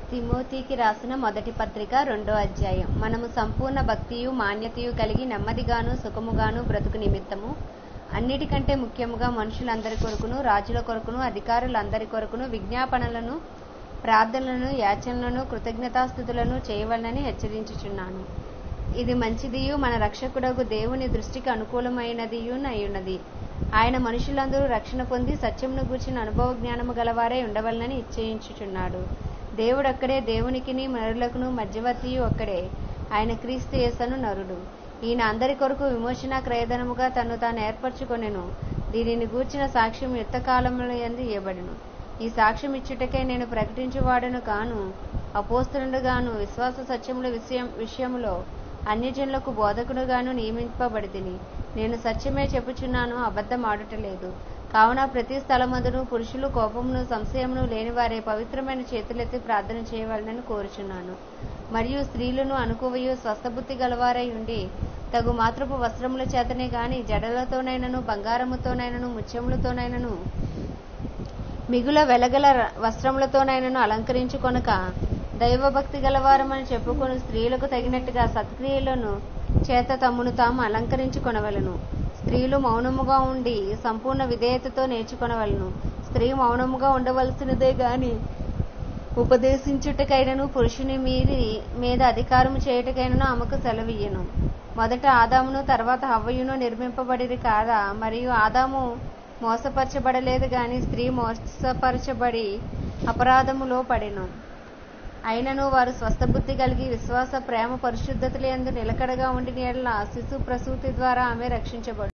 తిమోతికి రాసిన మొదటి పత్రిక రెండో అధ్యాయం మనము సంపూర్ణ భక్తియు మాన్యతయు కలిగి నెమ్మదిగాను సుఖముగాను బ్రతుకు నిమిత్తము అన్నిటికంటే ముఖ్యముగా మనుషులందరి కొరకును రాజుల కొరకును అధికారులందరి కొరకును విజ్ఞాపనలను ప్రార్థనలను యాచనలను కృతజ్ఞతాస్థుతులను చేయవలనని హెచ్చరించుచున్నాను ఇది మంచిదియు మన రక్షకుడగు దేవుని దృష్టికి అనుకూలమైనదియు అయ్యున్నది ఆయన మనుషులందరూ రక్షణ పొంది సత్యమును గూర్చిన అనుభవ జ్ఞానము గలవారై ఉండవలనని ఇచ్చేయించుచున్నాడు దేవుడొక్కడే దేవునికిని నరులకును మధ్యవర్తియు ఒక్కడే ఆయన క్రీస్తు యేసను నరుడు ఈయన అందరి కొరకు విమోచన క్రయధనముగా తను తాను ఏర్పరచుకొనెను దీనిని గూర్చిన సాక్ష్యం యుద్ధకాలముల యందు ఇవ్వబడును ఈ సాక్ష్యం ఇచ్చుటకై నేను ప్రకటించువాడను కాను అపోస్తునుడుగాను విశ్వాస సత్యముల విషయం విషయములో అన్యజనులకు బోధకుడుగాను నియమింపబడితిని నేను సత్యమే చెప్పుచున్నాను అబద్ధం ఆడుటలేదు కావున ప్రతి స్థలమందును పురుషులు కోపమును సంశయమును లేనివారే పవిత్రమైన చేతులెత్తి ప్రార్థన చేయవలనని కోరుచున్నాను మరియు స్త్రీలను అనుకువయు స్వస్థబుద్ధి గలవారై ఉండి తగు మాత్రపు వస్త్రముల చేతనే గాని జడలతోనైనను బంగారముతోనైనను ముత్యములతోనైనను మిగుల వెలగల వస్త్రములతోనైనను అలంకరించుకొనక దైవభక్తి గలవారమని చెప్పుకొని స్త్రీలకు తగినట్టుగా సత్క్రియలను చేత తమ్మును తాము అలంకరించుకొనవలను స్త్రీలు మౌనముగా ఉండి సంపూర్ణ విధేయతతో నేర్చుకొనవలను స్త్రీ మౌనముగా ఉండవలసినదే గాని ఉపదేశించుటకైనను పురుషుని మీది మీద అధికారము చేయుటకైనను ఆమెకు సెలవియ్యను మొదట ఆదామును తర్వాత హవ్వయును నిర్మింపబడిరి కాదా మరియు ఆదాము మోసపరచబడలేదు గాని స్త్రీ మోసపరచబడి అపరాధములో పడెను అయినను వారు స్వస్థబుద్ధి కలిగి విశ్వాస ప్రేమ పరిశుద్ధతలందు నిలకడగా ఉండిన ఎడల శిశు ప్రసూతి ద్వారా ఆమె రక్షించబడు